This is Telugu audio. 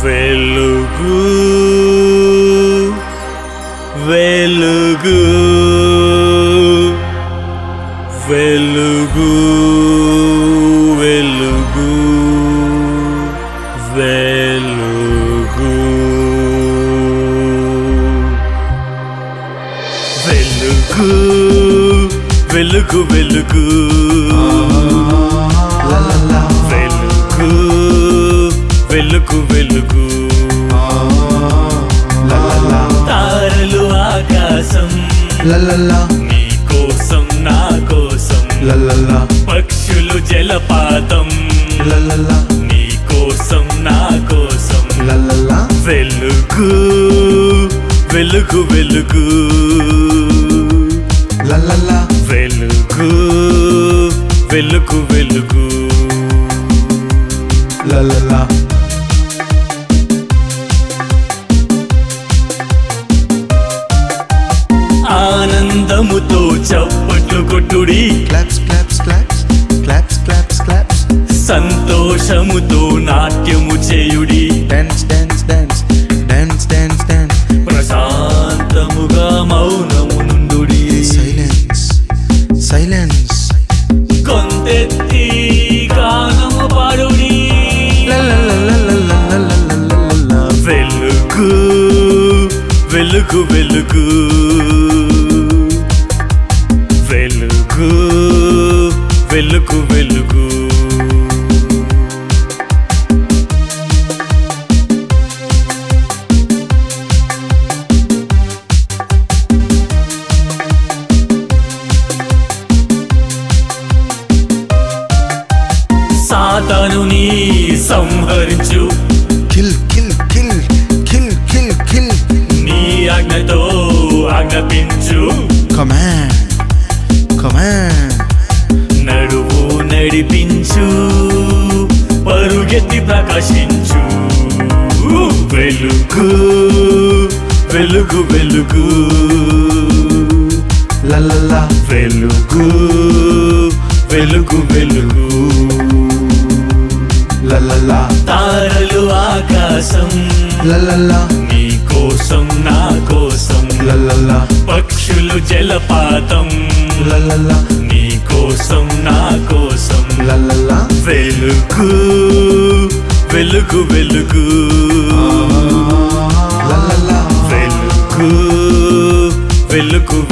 వెలుగు వెలుగు వెలుగు వెలుగు వెలుగు వెలుగు వెలుగు వెలుగు వెలుగు వెలుగు వెలుగు తారలు ఆకాశం నీ కోసం నా కోసం పక్షులు జలపాతం నీ కోసం నా కోసం వెలుగు వెలుగు వెలుగు వెలుగు వెలుగు వెలుగు ఆనందముతో చప్పట్లు కొట్టుడి Claps, claps, claps, claps, claps, claps. సంతోషముతో నాట్యము చేయుడి Dance, dance, dance, dance, dance, dance. ప్రశాంతముగా మౌనము నుండుడి Silence, silence. కొంతెత్తి గానము పాడుడి La la la la la la la la la la la. వెలుగు వెలుగు వెలుగు వెలుగు వెలుగు వెలుగు సాతానుని సంహరించు Kill, kill, kill, kill, kill, kill. నీ ఆజ్ఞతో ఆజ్ఞాపించు Command, command. నడువు నడిపించు పరుగెత్తి ప్రకాశించు వెలుగు వెలుగు వెలుగు La la la. వెలుగు వెలుగు వెలుగు La la la. తారలు ఆకాశం La la la. నీ కోసం నా కోసం La la la. పక్షులు జలపాతం La la la. నీ కోసం నా కోసం La la la. వెలుగు వెలుగు వెలుగు La la la. వెలుగు వెలుగు